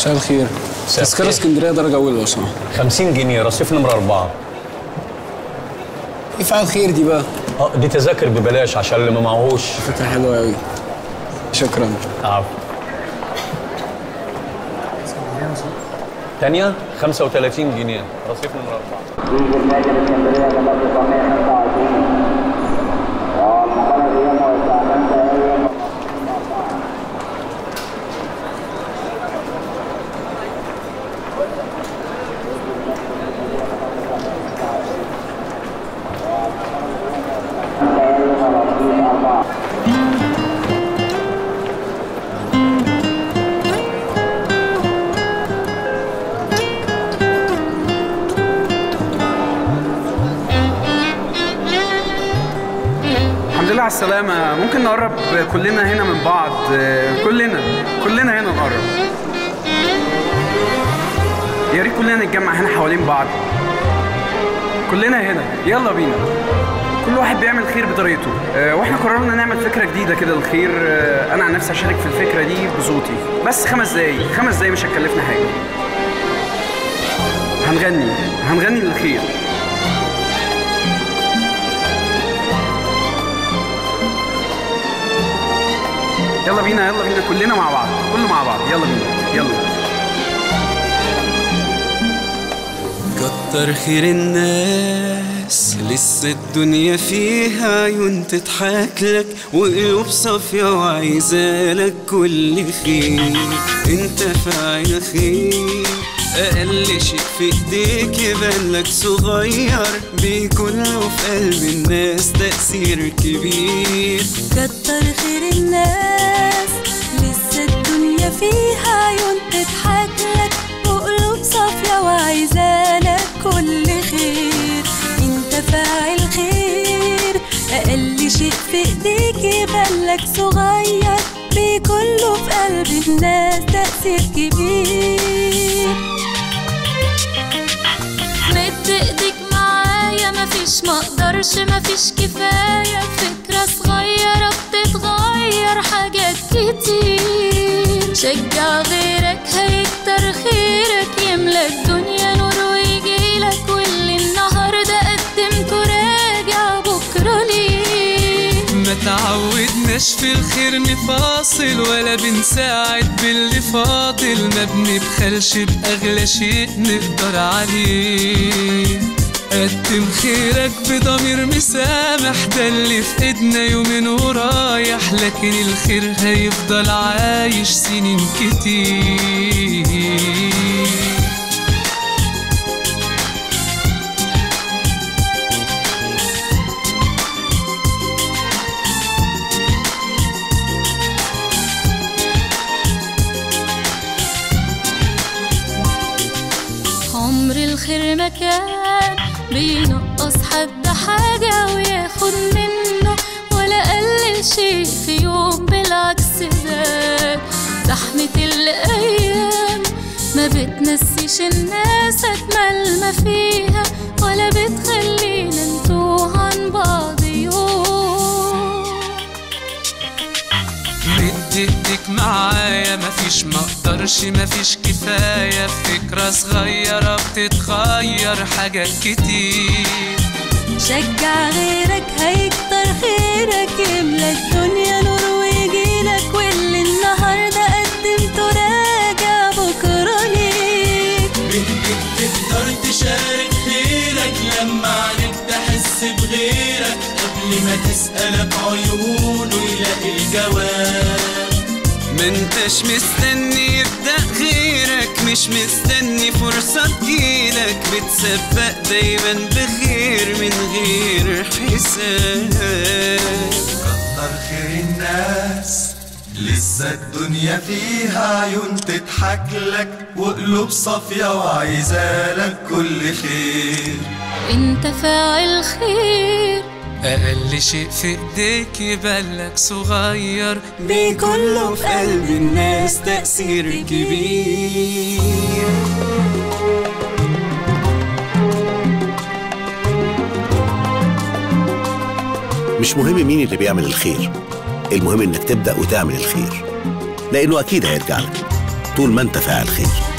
مساء الخير مساء تذكرة الخير. اسكندرية درجة أولى لو سمحت 50 جنيه رصيف نمرة أربعة إيه فعل خير دي بقى؟ اه دي تذاكر ببلاش عشان اللي ما معهوش فكرة حلوة أوي شكرا عفو تانية 35 جنيه رصيف نمرة أربعة الحمد لله على السلامة ممكن نقرب كلنا هنا من بعض آه، كلنا كلنا هنا نقرب يا ريت كلنا نتجمع هنا حوالين بعض كلنا هنا يلا بينا كل واحد بيعمل خير بطريقته آه، واحنا قررنا نعمل فكره جديده كده للخير آه، انا عن نفسي هشارك في الفكره دي بصوتي بس خمس دقايق خمس دقايق مش هتكلفنا حاجه هنغني هنغني للخير يلا بينا يلا بينا كلنا مع بعض كله مع بعض يلا بينا يلا كتر خير الناس لسه الدنيا فيها عيون تضحك لك وقلوب صافية وعايزة لك كل خير انت فاعل خير أقل شيء في ايديك يبان لك صغير بيكون له في قلب الناس تأثير كبير كتر خير الناس لسه الدنيا فيها عيون تضحك لك وقلوب صافية وعايزالك كل خير انت فاعل خير اقل شيء في ايديك يبان لك صغير بكله في قلب الناس تأثير كبير مد ايديك معايا مفيش مقدرش مفيش كفاية فكرة صغيرة بتتغير حاجات كتير شجع غيرك هيكتر خيرك يملى الدنيا نور ويجيلك واللي النهاردة قدمته راجع بكرة ليه ما تعودناش في الخير نفاصل ولا بنساعد باللي فاضل ما بنبخلش بأغلى شيء نقدر عليه قدم خيرك بضمير مسامح ده اللي في ايدنا يومين ورايح لكن الخير هيفضل عايش سنين كتير عمر الخير ما كان بينقص حد حاجة وياخد منه ولا قلل شيء في يوم بالعكس زاد زحمة الأيام ما بتنسيش الناس أجمل ما فيها ولا بتخلينا نتوه عن بعض يوم مد ايدك معايا مفيش مقدرش مفيش كفاية فكرة صغيرة بتتغير حاجات كتير شجع غيرك هيكتر خيرك يملى الدنيا نور ويجيلك واللي النهارده قدمته راجع بكره ليك بإيدك تقدر تشارك خيرك لما عليك تحس بغيرك قبل ما تسألك عيونه يلاقي الجواب ما انتش مستني يبدأ غيرك مش مستني فرصة تجيلك بتسبق دايما بخير من غير حساب كتر خير الناس لسه الدنيا فيها عيون تضحك لك وقلوب صافية وعايزالك كل خير انت فاعل خير أقل شيء في إيديك يبالك صغير بيكون له في قلب الناس تأثير كبير مش مهم مين اللي بيعمل الخير المهم انك تبدأ وتعمل الخير لانه اكيد هيرجع لك طول ما انت فاعل خير